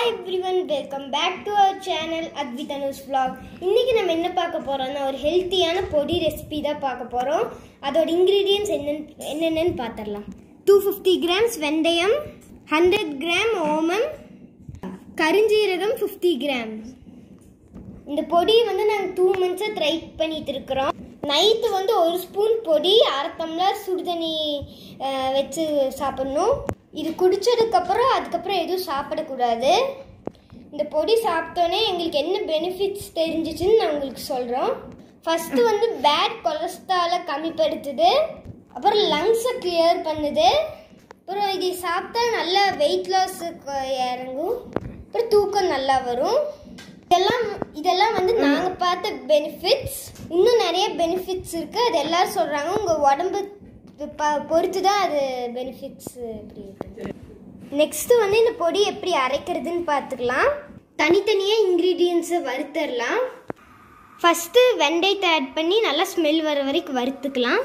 Every one welcome back to our channel அத்விதனுஸ் vlog இன்னைக்கு நம்ம என்ன பார்க்க போறோம்னா ஒரு ஹெல்த்தியான பொடி ரெசிபி தான் பார்க்க போறோம் அதோட இன்க்ரீடியன்ஸ் என்னென்னு என்னென்னு பார்த்துடலாம் டூ ஃபிஃப்டி கிராம்ஸ் வெந்தயம் ஹண்ட்ரட் கிராம் ஓமம் கருஞ்சீரகம் ஃபிஃப்டி கிராம் இந்த பொடி வந்து நாங்கள் டூ மந்த்ஸாக ட்ரை பண்ணிட்டு இருக்கிறோம் நைட்டு வந்து ஒரு ஸ்பூன் பொடி அரை டம்ளர் சுடுதண்ணி அஹ், வச்சு சாப்பிடணும் இது குடிச்சதுக்கப்புறம் அதுக்கப்புறம் எதுவும் சாப்பிடக்கூடாது இந்த பொடி சாப்பிட்டோன்னே எங்களுக்கு என்ன பெனிஃபிட்ஸ் தெரிஞ்சிச்சுன்னு நான் உங்களுக்கு சொல்கிறோம் ஃபஸ்ட்டு வந்து பேட் கொலஸ்ட்ராலை கம்மிப்படுத்துது அப்புறம் லங்ஸை கிளியர் பண்ணுது அப்புறம் இது சாப்பிட்டா நல்லா வெயிட் லாஸ் இறங்கும் அப்புறம் தூக்கம் நல்லா வரும் இதெல்லாம் இதெல்லாம் வந்து நாங்கள் பார்த்த பெனிஃபிட்ஸ் இன்னும் நிறைய பெனிஃபிட்ஸ் இருக்குது அது எல்லாரும் சொல்கிறாங்க உங்கள் உடம்பு ப பொறுத்து தான் அது பெனிஃபிட்ஸ் இப்படி இருக்குது நெக்ஸ்ட்டு வந்து இந்த பொடி எப்படி அரைக்கிறதுன்னு பார்த்துக்கலாம் தனித்தனியாக இன்க்ரீடியன்ஸை வறுத்தரலாம் ஃபஸ்ட்டு வெந்தயத்தை ஆட் பண்ணி நல்லா ஸ்மெல் வர வரைக்கும் வறுத்துக்கலாம்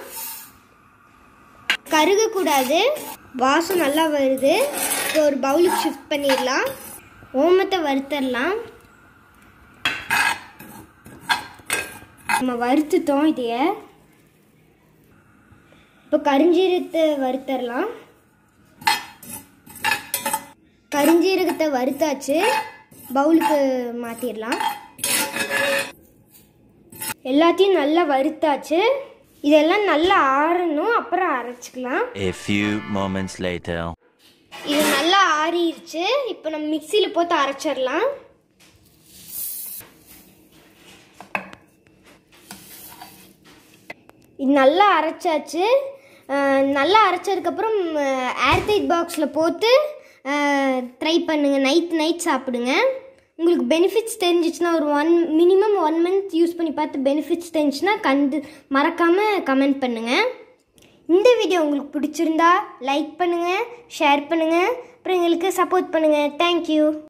கருகக்கூடாது வாசம் நல்லா வருது இப்போ ஒரு பவுலுக்கு ஷிஃப்ட் பண்ணிடலாம் ஓமத்தை வறுத்தரலாம் நம்ம வறுத்துட்டோம் இதைய இப்போ கரிஞ்சீரகத்தை வறுத்தரலாம் கரிஞ்சீரகத்தை வறுத்தாச்சு பவுலுக்கு மாற்றிடலாம் எல்லாத்தையும் நல்லா வறுத்தாச்சு இதெல்லாம் நல்லா ஆறணும் அப்புறம் அரைச்சிக்கலாம் A few moments later. இது நல்லா ஆறிடுச்சு இப்போ நம்ம மிக்சியில் போட்டு அரைச்சிடலாம் இது நல்லா அரைச்சாச்சு அஹ் நல்லா அரைச்சதுக்கப்புறம் ஏர்டைட் பாக்ஸில் போட்டு ட்ரை பண்ணுங்கள் நைட் நைட் சாப்பிடுங்க உங்களுக்கு பெனிஃபிட்ஸ் தெரிஞ்சிச்சுன்னா ஒரு one minimum one month use பண்ணி பார்த்து பெனிஃபிட்ஸ் தெரிஞ்சுன்னா கண்டு மறக்காமல் கமெண்ட் பண்ணுங்கள் இந்த வீடியோ உங்களுக்கு பிடிச்சிருந்தா லைக் பண்ணுங்கள் ஷேர் பண்ணுங்கள் அப்புறம் எங்களுக்கு சப்போர்ட் பண்ணுங்கள் தேங்க்யூ